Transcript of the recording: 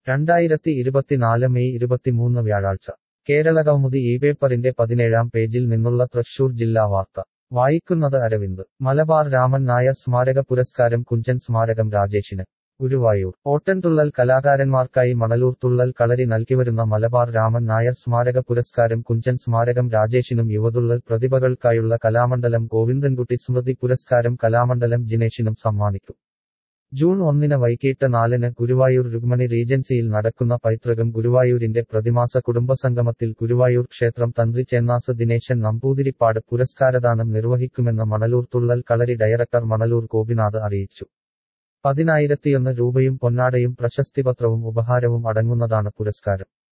രണ്ടായിരത്തി ഇരുപത്തിനാല് മെയ് ഇരുപത്തിമൂന്ന് വ്യാഴാഴ്ച കേരളകൗമുദി ഈ പേപ്പറിന്റെ പതിനേഴാം പേജിൽ നിന്നുള്ള തൃശൂർ ജില്ലാ വാർത്ത വായിക്കുന്നത് അരവിന്ദ് മലബാർ രാമൻ നായർ സ്മാരക പുരസ്കാരം കുഞ്ചൻ സ്മാരകം രാജേഷിന് ഗുരുവായൂർ ഓട്ടൻതുള്ളൽ കലാകാരന്മാർക്കായി മണലൂർ തുള്ളൽ കളരി നൽകിവരുന്ന മലബാർ രാമൻ നായർ സ്മാരക പുരസ്കാരം കുഞ്ചൻ സ്മാരകം രാജേഷിനും യുവതുള്ളൽ പ്രതിഭകൾക്കായുള്ള കലാമണ്ഡലം ഗോവിന്ദൻകുട്ടി സ്മൃതി പുരസ്കാരം കലാമണ്ഡലം ജിനേഷിനും സമ്മാനിക്കും ജൂൺ ഒന്നിന് വൈകിട്ട് നാലിന് ഗുരുവായൂർ രുക്മണി റീജൻസിയിൽ നടക്കുന്ന പൈതൃകം ഗുരുവായൂരിന്റെ പ്രതിമാസ കുടുംബസംഗമത്തിൽ ഗുരുവായൂർ ക്ഷേത്രം തന്ത്രി ചെന്നാസ് ദിനേശൻ നമ്പൂതിരിപ്പാട് പുരസ്കാരദാനം നിർവഹിക്കുമെന്ന് മണലൂർ തുള്ളൽ കളരി ഡയറക്ടർ മണലൂർ ഗോപിനാഥ് അറിയിച്ചു പതിനായിരത്തിയൊന്ന് രൂപയും പൊന്നാടയും പ്രശസ്തിപത്രവും ഉപഹാരവും അടങ്ങുന്നതാണ് പുരസ്കാരം